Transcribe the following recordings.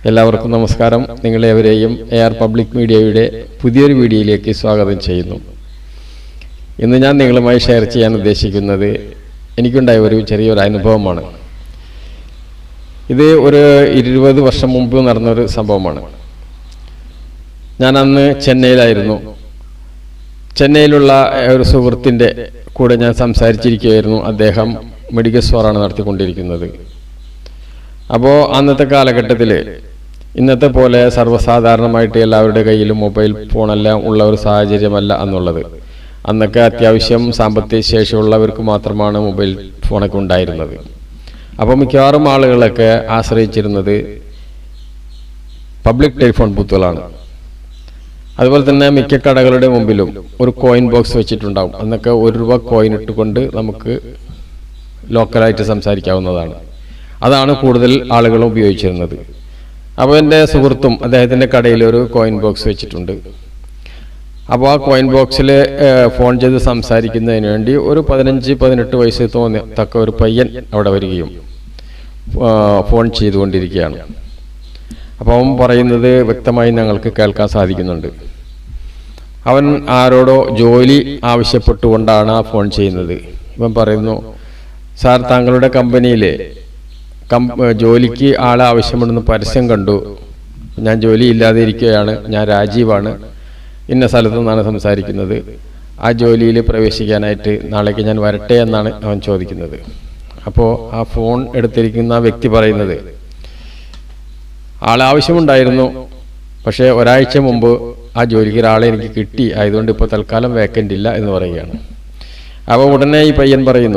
എല്ലാവർക്കും നമസ്കാരം നിങ്ങളെവരെയും A R public മീഡിയയുടെ പുതിയൊരു വീഡിയോയിലേക്ക് സ്വാഗതം ചെയ്യുന്നു ഇന്ന് ഞാൻ നിങ്ങളുമായി ഷെയർ ചെയ്യാൻ ഉദ്ദേശിക്കുന്നത് എനിക്കുണ്ടായ ഒരു ചെറിയൊരു അനുഭവമാണ് ഇത് ഒരു ഇരുപത് വർഷം മുമ്പ് നടന്നൊരു സംഭവമാണ് ഞാൻ അന്ന് ചെന്നൈയിലായിരുന്നു ചെന്നൈയിലുള്ള ഒരു സുഹൃത്തിൻ്റെ കൂടെ ഞാൻ സംസാരിച്ചിരിക്കുകയായിരുന്നു അദ്ദേഹം മെഡിക്കൽ സ്റ്റോറാണ് നടത്തിക്കൊണ്ടിരിക്കുന്നത് അപ്പോൾ അന്നത്തെ കാലഘട്ടത്തിൽ ഇന്നത്തെ പോലെ സർവ്വസാധാരണമായിട്ട് എല്ലാവരുടെ കയ്യിലും മൊബൈൽ ഫോണെല്ലാം ഉള്ള ഒരു സാഹചര്യമല്ല എന്നുള്ളത് അന്നൊക്കെ അത്യാവശ്യം സാമ്പത്തിക ശേഷിയുള്ളവർക്ക് മാത്രമാണ് മൊബൈൽ ഫോണൊക്കെ ഉണ്ടായിരുന്നത് അപ്പോൾ മിക്കവാറും ആളുകളൊക്കെ ആശ്രയിച്ചിരുന്നത് പബ്ലിക് ടെലിഫോൺ ബൂത്തുകളാണ് അതുപോലെ തന്നെ മിക്ക കടകളുടെ മുമ്പിലും ഒരു കോയിൻ ബോക്സ് വെച്ചിട്ടുണ്ടാവും അന്നൊക്കെ ഒരു രൂപ കോയിൻ ഇട്ടുകൊണ്ട് നമുക്ക് ലോക്കലായിട്ട് സംസാരിക്കാവുന്നതാണ് അതാണ് കൂടുതൽ ആളുകൾ ഉപയോഗിച്ചിരുന്നത് അപ്പോൾ എൻ്റെ സുഹൃത്തും അദ്ദേഹത്തിൻ്റെ കടയിൽ ഒരു കോയിൻ ബോക്സ് വെച്ചിട്ടുണ്ട് അപ്പോൾ ആ കോയിൻ ബോക്സിൽ ഫോൺ ചെയ്ത് സംസാരിക്കുന്നതിന് വേണ്ടി ഒരു പതിനഞ്ച് പതിനെട്ട് വയസ്സ് തോന്നിയ തക്ക ഒരു പയ്യൻ അവിടെ വരികയും ആ, ഫോൺ ചെയ്തുകൊണ്ടിരിക്കുകയാണ് അപ്പോൾ അവൻ പറയുന്നത് വ്യക്തമായി ഞങ്ങൾക്ക് കേൾക്കാൻ സാധിക്കുന്നുണ്ട് അവൻ ആരോടോ ജോലി ആവശ്യപ്പെട്ടുകൊണ്ടാണ് ആ ഫോൺ ചെയ്യുന്നത് ഇവൻ പറയുന്നു സാർ താങ്കളുടെ കമ്പനിയിൽ കം ജോലിക്ക് ആളെ ആവശ്യമുണ്ടെന്ന് പരസ്യം കണ്ടു ഞാൻ ജോലി ഇല്ലാതെ ഇരിക്കുകയാണ് ഞാൻ രാജീവാണ് ഇന്ന സ്ഥലത്തു നിന്നാണ് സംസാരിക്കുന്നത് ആ ജോലിയിൽ പ്രവേശിക്കാനായിട്ട് നാളേക്ക് ഞാൻ വരട്ടെ എന്നാണ് അവൻ ചോദിക്കുന്നത് അപ്പോൾ ആ ഫോൺ എടുത്തിരിക്കുന്ന വ്യക്തി പറയുന്നത് ആളാവശ്യമുണ്ടായിരുന്നു പക്ഷേ ഒരാഴ്ച മുമ്പ് ആ ജോലിക്ക് ഒരാളെ എനിക്ക് കിട്ടി ആയതുകൊണ്ട് ഇപ്പോൾ തൽക്കാലം വേക്കൻ്റ് ഇല്ല എന്ന് പറയുകയാണ് അപ്പോൾ ഉടനെ ഈ പയ്യൻ പറയുന്നു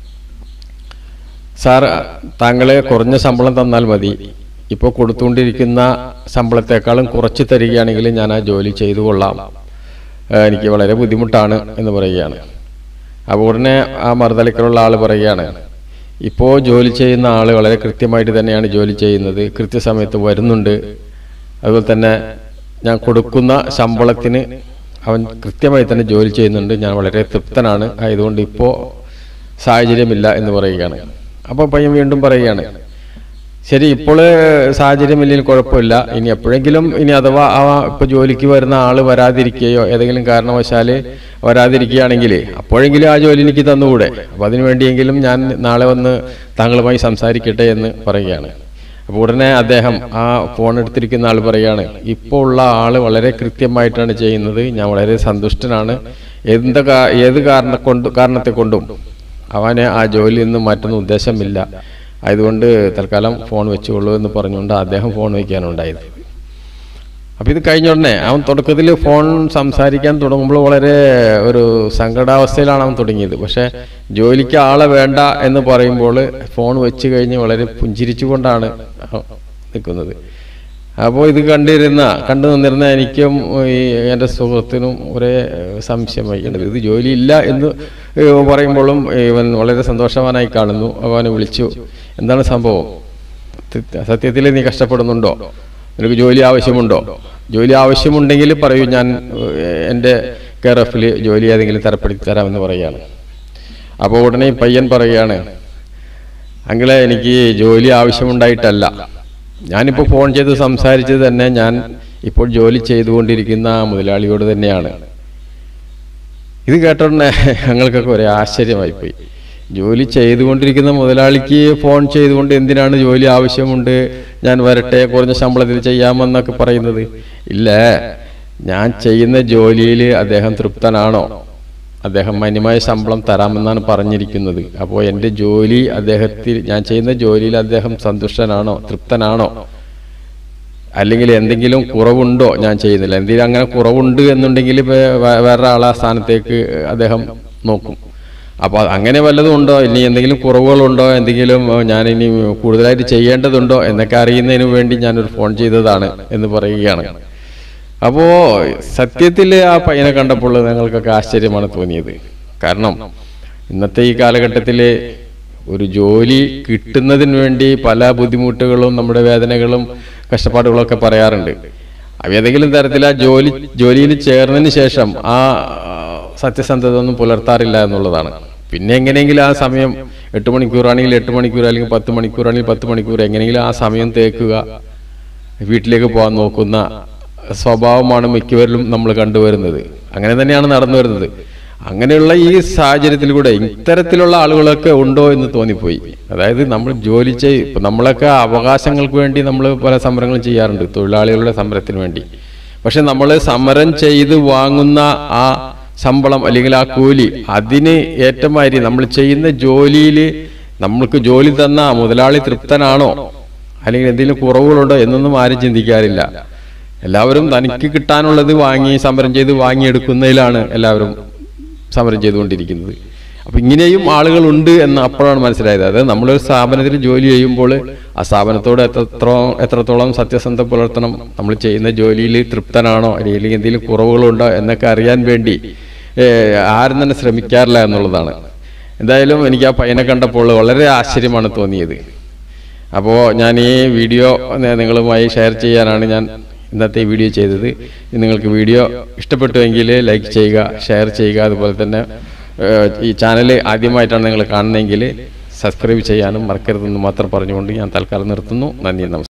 സാർ താങ്കളെ കുറഞ്ഞ ശമ്പളം തന്നാൽ മതി ഇപ്പോൾ കൊടുത്തുകൊണ്ടിരിക്കുന്ന ശമ്പളത്തെക്കാളും കുറച്ച് തരികയാണെങ്കിൽ ഞാൻ ആ ജോലി ചെയ്തു കൊള്ളാം ഏഹ് എനിക്ക് വളരെ ബുദ്ധിമുട്ടാണ് എന്ന് പറയുകയാണ് അപ്പോൾ ഉടനെ ആ മറുതലക്കലുള്ള ആൾ പറയുകയാണ് ഇപ്പോൾ ജോലി ചെയ്യുന്ന ആൾ വളരെ കൃത്യമായിട്ട് തന്നെയാണ് ജോലി ചെയ്യുന്നത് കൃത്യസമയത്ത് വരുന്നുണ്ട് അതുപോലെ തന്നെ ഞാൻ കൊടുക്കുന്ന ശമ്പളത്തിന് അവൻ കൃത്യമായി തന്നെ ജോലി ചെയ്യുന്നുണ്ട് ഞാൻ വളരെ തൃപ്തനാണ് ആയതുകൊണ്ട് ഇപ്പോൾ സാഹചര്യമില്ല എന്ന് പറയുകയാണ് അപ്പോൾ പയ്യൻ വീണ്ടും പറയുകയാണ് ശരി ഇപ്പോൾ സാഹചര്യമില്ലെങ്കിൽ കുഴപ്പമില്ല ഇനി എപ്പോഴെങ്കിലും ഇനി അഥവാ ആ ഇപ്പോൾ ജോലിക്ക് വരുന്ന ആൾ വരാതിരിക്കുകയോ ഏതെങ്കിലും കാരണവശാൽ വരാതിരിക്കുകയാണെങ്കിൽ അപ്പോഴെങ്കിലും ആ ജോലി എനിക്ക് തന്നുകൂടെ അപ്പോൾ അതിനു വേണ്ടിയെങ്കിലും ഞാൻ നാളെ വന്ന് താങ്കളുമായി സംസാരിക്കട്ടെ എന്ന് പറയുകയാണ് അപ്പോൾ ഉടനെ അദ്ദേഹം ആ ഫോൺ എടുത്തിരിക്കുന്ന ആൾ പറയുകയാണ് ഇപ്പോൾ ഉള്ള ആൾ വളരെ കൃത്യമായിട്ടാണ് ചെയ്യുന്നത് ഞാൻ വളരെ സന്തുഷ്ടനാണ് എന്ത് കാ- ഏത് കാരണ കൊണ്ട് കാരണത്തെ കൊണ്ടും അവനെ ആ ജോലിയിൽ നിന്ന് മാറ്റുന്ന ഉദ്ദേശമില്ല ആയതുകൊണ്ട് തൽക്കാലം ഫോൺ വെച്ചുകൊള്ളൂ എന്ന് പറഞ്ഞുകൊണ്ട് അദ്ദേഹം ഫോൺ വയ്ക്കാനുണ്ടായത് അപ്പം ഇത് കഴിഞ്ഞ ഉടനെ അവൻ തുടക്കത്തിൽ ഫോൺ സംസാരിക്കാൻ തുടങ്ങുമ്പോൾ വളരെ ഒരു സങ്കടാവസ്ഥയിലാണ് അവൻ തുടങ്ങിയത് പക്ഷേ ജോലിക്ക് ആളെ വേണ്ട എന്ന് പറയുമ്പോൾ ഫോൺ വെച്ച് കഴിഞ്ഞ് വളരെ പുഞ്ചിരിച്ചുകൊണ്ടാണ് അവൻ നിൽക്കുന്നത് അപ്പോൾ ഇത് കണ്ടിരുന്ന കണ്ടു നിന്നിരുന്ന എനിക്കും ഈ എൻ്റെ സുഹൃത്തിനും ഒരേ സംശയമായി ഇത് ജോലിയില്ല എന്ന് ഏഹ് പറയുമ്പോഴും ഇവൻ വളരെ സന്തോഷവാനായി കാണുന്നു അവനെ വിളിച്ചു എന്താണ് സംഭവം സത്യ- സത്യത്തിൽ നീ കഷ്ടപ്പെടുന്നുണ്ടോ നിനക്ക് ജോലി ആവശ്യമുണ്ടോ ജോലി ആവശ്യമുണ്ടെങ്കിൽ പറയൂ ഞാൻ ഏഹ്, എൻ്റെ കെയർ ഓഫിൽ ജോലി ഏതെങ്കിലും തരപ്പെടുത്തി തരാമെന്ന് പറയുകയാണ് അപ്പോൾ ഉടനെ ഈ പയ്യൻ പറയുകയാണ് അങ്ങളെ എനിക്ക് ജോലി ആവശ്യമുണ്ടായിട്ടല്ല ഞാനിപ്പോൾ ഫോൺ ചെയ്ത് സംസാരിച്ചത് തന്നെ ഞാൻ ഇപ്പോൾ ജോലി ചെയ്തുകൊണ്ടിരിക്കുന്ന ആ മുതലാളിയോട് തന്നെയാണ് ഇത് കേട്ടോടനെ ഞങ്ങൾക്കൊക്കെ ഒരേ ആശ്ചര്യമായിപ്പോയി ജോലി ചെയ്തുകൊണ്ടിരിക്കുന്ന മുതലാളിക്ക് ഫോൺ ചെയ്തുകൊണ്ട് എന്തിനാണ് ജോലി ആവശ്യമുണ്ട് ഞാൻ വരട്ടെ കുറഞ്ഞ ശമ്പളത്തിൽ ചെയ്യാമെന്നൊക്കെ പറയുന്നത് ഇല്ല ഞാൻ ചെയ്യുന്ന ജോലിയിൽ അദ്ദേഹം തൃപ്തനാണോ അദ്ദേഹം മാന്യമായ ശമ്പളം തരാമെന്നാണ് പറഞ്ഞിരിക്കുന്നത് അപ്പോൾ എൻ്റെ ജോലി അദ്ദേഹത്തിൽ ഞാൻ ചെയ്യുന്ന ജോലിയിൽ അദ്ദേഹം സന്തുഷ്ടനാണോ തൃപ്തനാണോ അല്ലെങ്കിൽ എന്തെങ്കിലും കുറവുണ്ടോ ഞാൻ ചെയ്യുന്നില്ല എന്തെങ്കിലും അങ്ങനെ കുറവുണ്ട് എന്നുണ്ടെങ്കിൽ വേ- വേ- വേറെ ആളെ ആ സ്ഥാനത്തേക്ക് അദ്ദേഹം നോക്കും അപ്പോൾ അങ്ങനെ വല്ലതും ഉണ്ടോ ഇനി എന്തെങ്കിലും കുറവുകളുണ്ടോ എന്തെങ്കിലും ഏഹ്, ഞാൻ ഇനി കൂടുതലായിട്ട് ചെയ്യേണ്ടതുണ്ടോ എന്നൊക്കെ അറിയുന്നതിന് വേണ്ടി ഞാനൊരു ഫോൺ ചെയ്തതാണ് എന്ന് പറയുകയാണ് അപ്പോൾ സത്യത്തിൽ ആ പയ്യനെ കണ്ടപ്പോൾ ഞങ്ങൾക്കൊക്കെ ആശ്ചര്യമാണ് തോന്നിയത് കാരണം ഇന്നത്തെ ഈ കാലഘട്ടത്തിൽ ഒരു ജോലി കിട്ടുന്നതിന് വേണ്ടി പല ബുദ്ധിമുട്ടുകളും നമ്മുടെ വേദനകളും കഷ്ടപ്പാടുകളും ഒക്കെ പറയാറുണ്ട് അവ ഏതെങ്കിലും തരത്തിൽ ആ ജോലി ജോലിയിൽ ചേർന്നതിന് ശേഷം ആ സത്യസന്ധത ഒന്നും പുലർത്താറില്ല എന്നുള്ളതാണ് പിന്നെ എങ്ങനെയെങ്കിലും ആ സമയം എട്ട് മണിക്കൂറാണെങ്കിൽ എട്ട് മണിക്കൂർ അല്ലെങ്കിൽ പത്ത് മണിക്കൂറാണെങ്കിൽ പത്ത് മണിക്കൂർ എങ്ങനെയെങ്കിലും ആ സമയം തേക്കുക വീട്ടിലേക്ക് പോകാൻ നോക്കുന്ന സ്വഭാവമാണ് മിക്കവരിലും നമ്മൾ കണ്ടുവരുന്നത് അങ്ങനെ തന്നെയാണ് നടന്നു വരുന്നത് അങ്ങനെയുള്ള ഈ സാഹചര്യത്തിൽ കൂടെ ഇത്തരത്തിലുള്ള ആളുകളൊക്കെ ഉണ്ടോ എന്ന് തോന്നിപ്പോയി അതായത് നമ്മൾ ജോലി ചെയ് ഇപ്പൊ നമ്മളൊക്കെ അവകാശങ്ങൾക്ക് വേണ്ടി നമ്മൾ പല സമരങ്ങളും ചെയ്യാറുണ്ട് തൊഴിലാളികളുടെ സമരത്തിന് വേണ്ടി പക്ഷെ നമ്മൾ സമരം ചെയ്ത് വാങ്ങുന്ന ആ ശമ്പളം അല്ലെങ്കിൽ ആ കൂലി അതിന് ഏറ്റമാതിരി നമ്മൾ ചെയ്യുന്ന ജോലിയിൽ നമ്മൾക്ക് ജോലി തന്ന മുതലാളി തൃപ്തനാണോ അല്ലെങ്കിൽ എന്തെങ്കിലും കുറവുകളുണ്ടോ എന്നൊന്നും ആരും ചിന്തിക്കാറില്ല എല്ലാവരും തനിക്ക് കിട്ടാനുള്ളത് വാങ്ങി സമരം ചെയ്ത് വാങ്ങിയെടുക്കുന്നതിലാണ് എല്ലാവരും സമരം ചെയ്തുകൊണ്ടിരിക്കുന്നത് അപ്പൊ ഇങ്ങനെയും ആളുകളുണ്ട് എന്ന് അപ്പോഴാണ് മനസ്സിലായത് അതായത് നമ്മളൊരു സ്ഥാപനത്തിൽ ജോലി ചെയ്യുമ്പോൾ ആ സ്ഥാപനത്തോട് എത്രത്തോളം എത്രത്തോളം സത്യസന്ധ പുലർത്തണം നമ്മൾ ചെയ്യുന്ന ജോലിയിൽ തൃപ്തനാണോ അല്ലെങ്കിൽ എന്തെങ്കിലും കുറവുകളുണ്ടോ എന്നൊക്കെ അറിയാൻ വേണ്ടി ഏഹ്, ആരും തന്നെ ശ്രമിക്കാറില്ല എന്നുള്ളതാണ് എന്തായാലും എനിക്ക് ആ പയ്യനെ കണ്ടപ്പോൾ വളരെ ആശ്ചര്യമാണ് തോന്നിയത് അപ്പോൾ ഞാൻ ഈ വീഡിയോ നി- നിങ്ങളുമായി ഷെയർ ചെയ്യാനാണ് ഞാൻ ഇന്നത്തെ ഈ വീഡിയോ ചെയ്തത് നിങ്ങൾക്ക് വീഡിയോ ഇഷ്ടപ്പെട്ടുവെങ്കിൽ ലൈക്ക് ചെയ്യുക ഷെയർ ചെയ്യുക അതുപോലെ തന്നെ ഏഹ്, ഈ ചാനൽ ആദ്യമായിട്ടാണ് നിങ്ങൾ കാണുന്നതെങ്കിൽ സബ്സ്ക്രൈബ് ചെയ്യാനും മറക്കരുതെന്ന് മാത്രം പറഞ്ഞുകൊണ്ട് ഞാൻ തൽക്കാലം നിർത്തുന്നു നന്ദി നമസ്കാരം